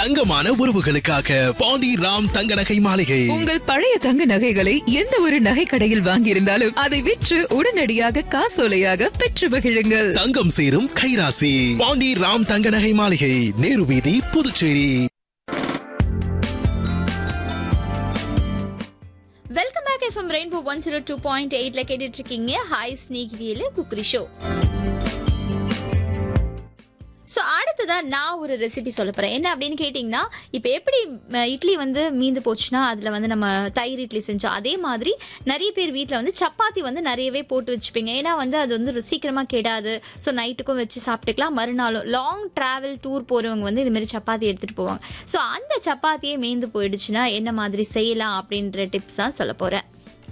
தங்கமான உறவுகளுக்காக பாண்டி ராம் தங்க நகை மாளிகை உங்கள் பழைய தங்க நகைகளை எந்த ஒரு நகை கடையில் வாங்கியிருந்தாலும் அதை விற்று உடனடியாக காசோலையாக பெற்று மகிழுங்கள் தங்கம் சேரும் கைராசி பாண்டி ராம் தங்க நகை மாளிகை நேரு வீதி Puducherry welcome back FM rainbow one zero two point எயிட்ல கேட்டுட்டு இருக்கீங்க ஹாய் ஸ்னேகிதியில குக்கரி ஷோ ஸோ அடுத்ததா நான் ஒரு ரெசிபி சொல்ல போறேன் என்ன அப்படின்னு கேட்டிங்கன்னா இப்போ எப்படி ம, இட்லி வந்து மீந்து போச்சுன்னா அதில் வந்து நம்ம தயிர் இட்லி செஞ்சோம் அதே மாதிரி நிறைய பேர் வீட்டில் வந்து சப்பாத்தி வந்து நிறையவே போட்டு வச்சுப்பீங்க ஏன்னா வந்து அது வந்து ஒரு சீக்கிரமாக கெடாது ஸோ நைட்டுக்கும் வச்சு சாப்பிட்டுக்கலாம் மறுநாளும் லாங் டிராவல் டூர் போகிறவங்க வந்து இது மாதிரி சப்பாத்தி எடுத்துகிட்டு போவாங்க ஸோ அந்த சப்பாத்தியே மீந்து போயிடுச்சுன்னா என்ன மாதிரி செய்யலாம் அப்படின்ற டிப்ஸ் தான் சொல்ல போகிறேன்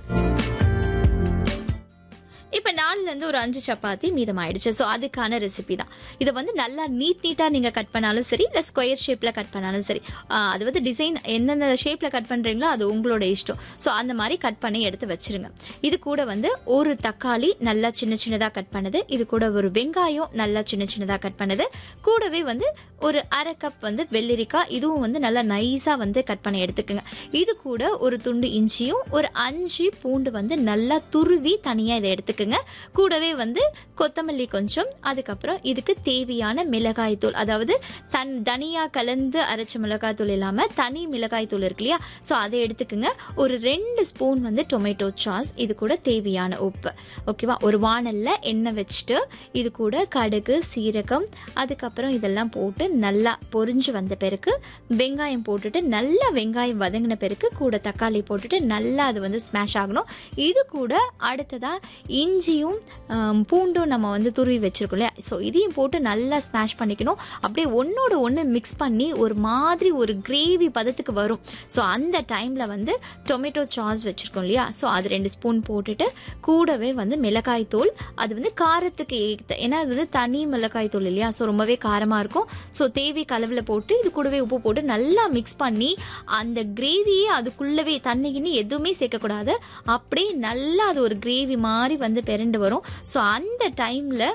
இப்போ நாலுல இருந்து ஒரு அஞ்சு சப்பாத்தி மீதம் ஆயிடுச்சு ஸோ அதுக்கான ரெசிபி தான் இதை வந்து நல்லா நீட் நீட்டா நீங்க கட் பண்ணாலும் சரி இல்லை ஸ்கொயர் ஷேப்ல கட் பண்ணாலும் சரி ஆஹ் அது வந்து டிசைன் எந்தெந்த ஷேப்ல கட் பண்றீங்களோ அது உங்களோட இஷ்டம் ஸோ அந்த மாதிரி கட் பண்ணி எடுத்து வச்சிருங்க இது கூட வந்து ஒரு தக்காளி நல்லா சின்ன சின்னதா கட் பண்ணது இது கூட ஒரு வெங்காயம் நல்லா சின்ன சின்னதா கட் பண்ணது கூடவே வந்து ஒரு அரை கப் வந்து வெள்ளரிக்காய் இதுவும் வந்து நல்லா நைஸா வந்து கட் பண்ணி எடுத்துக்கோங்க இது கூட ஒரு துண்டு இஞ்சியும் ஒரு அஞ்சு பூண்டு வந்து நல்லா துருவி தனியா இதை எடுத்துக்கோங்க கூடவே வந்து கொத்தமல்லி கொஞ்சம் அதுக்கப்புறம் இதுக்கு தேவையான மிளகாய் தூள் அதாவது தன் தனியா கலந்து அரைச்ச மிளகாய் தூள் இல்லாம தனி மிளகாய் தூள் இருக்கு இல்லையா ஸோ அதை எடுத்துக்கோங்க ஒரு ரெண்டு ஸ்பூன் வந்து டொமேட்டோ சாஸ் இது கூட தேவையான உப்பு ஓகேவா ஒரு வானல்ல எண்ணெய் வச்சுட்டு இது கூட கடுகு சீரகம் அதுக்கப்புறம் இதெல்லாம் போட்டு நல்லா பொரிஞ்சு வந்த பிறகு வெங்காயம் போட்டுட்டு நல்லா வெங்காயம் வதங்கின பிறகு கூட தக்காளி போட்டுட்டு நல்லா அது வந்து ஸ்மாஷ் ஆகணும் இது கூட அடுத்ததா இஞ்சியும் ஆம், பூண்டும் நம்ம வந்து துருவி வச்சிருக்கோம் இல்லையா ஸோ இதையும் போட்டு நல்லா ஸ்மாஷ் பண்ணிக்கணும் அப்படியே ஒன்னோட ஒன்று மிக்ஸ் பண்ணி ஒரு மாதிரி ஒரு கிரேவி பதத்துக்கு வரும் ஸோ அந்த டைமில் வந்து டொமேட்டோ சாஸ் வச்சுருக்கோம் இல்லையா ஸோ அது ரெண்டு ஸ்பூன் போட்டுட்டு கூடவே வந்து மிளகாய் தூள் அது வந்து காரத்துக்கு ஏற்ற ஏன்னா அது வந்து தனி மிளகாய் தூள் இல்லையா ஸோ ரொம்பவே காரமாக இருக்கும் ஸோ தேவி கலவில் போட்டு இது கூடவே உப்பு போட்டு நல்லா மிக்ஸ் பண்ணி அந்த கிரேவியே அதுக்குள்ளவே தண்ணி கிண்ணி எதுவுமே சேர்க்கக்கூடாது அப்படியே நல்லா அது ஒரு கிரேவி மாதிரி வந்து பிறண்டு வரும் ஸோ அந்த டைமில்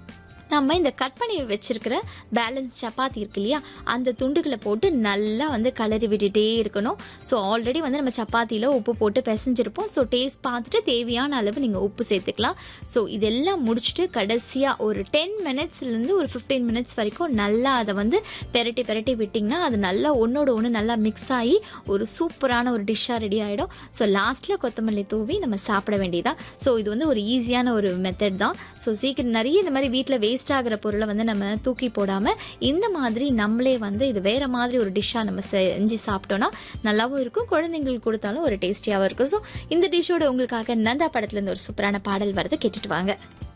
நம்ம இந்த கட் பண்ணி வச்சிருக்கிற பேலன்ஸ் சப்பாத்தி இருக்கு இல்லையா அந்த துண்டுகளை போட்டு நல்லா வந்து கலரி விட்டுட்டே இருக்கணும் ஸோ ஆல்ரெடி வந்து நம்ம சப்பாத்தியில் உப்பு போட்டு பிசைஞ்சிருப்போம் ஸோ டேஸ்ட் பார்த்துட்டு தேவையான அளவு நீங்கள் உப்பு சேர்த்துக்கலாம் ஸோ இதெல்லாம் முடிச்சுட்டு கடைசியாக ஒரு டென் மினிட்ஸ்லேருந்து ஒரு ஃபிஃப்டீன் மினிட்ஸ் வரைக்கும் நல்லா அதை வந்து பெரட்டி பெரட்டி விட்டிங்கன்னா அது நல்லா ஒன்றோட ஒன்று நல்லா மிக்ஸ் ஆகி ஒரு சூப்பரான ஒரு டிஷ்ஷாக ரெடி ஆகிடும் ஸோ லாஸ்ட்டில் கொத்தமல்லி தூவி நம்ம சாப்பிட வேண்டியதான் ஸோ இது வந்து ஒரு ஈஸியான ஒரு மெத்தட் தான் ஸோ சீக்கிரம் நிறைய இந்த மாதிரி வீட்டில் வேஸ்ட் ஆகிற பொருளை வந்து நம்ம தூக்கி போடாமல் இந்த மாதிரி நம்மளே வந்து இது வேற மாதிரி ஒரு டிஷ்ஷாக நம்ம செஞ்சு சாப்பிட்டோம்னா நல்லாவும் இருக்கும் குழந்தைங்களுக்கு கொடுத்தாலும் ஒரு டேஸ்டியாகவும் இருக்கும் ஸோ இந்த டிஷ்ஷோட உங்களுக்காக நந்தா படத்துலேருந்து ஒரு சூப்பரான பாடல் வரது கேட்டுட்டு வாங்க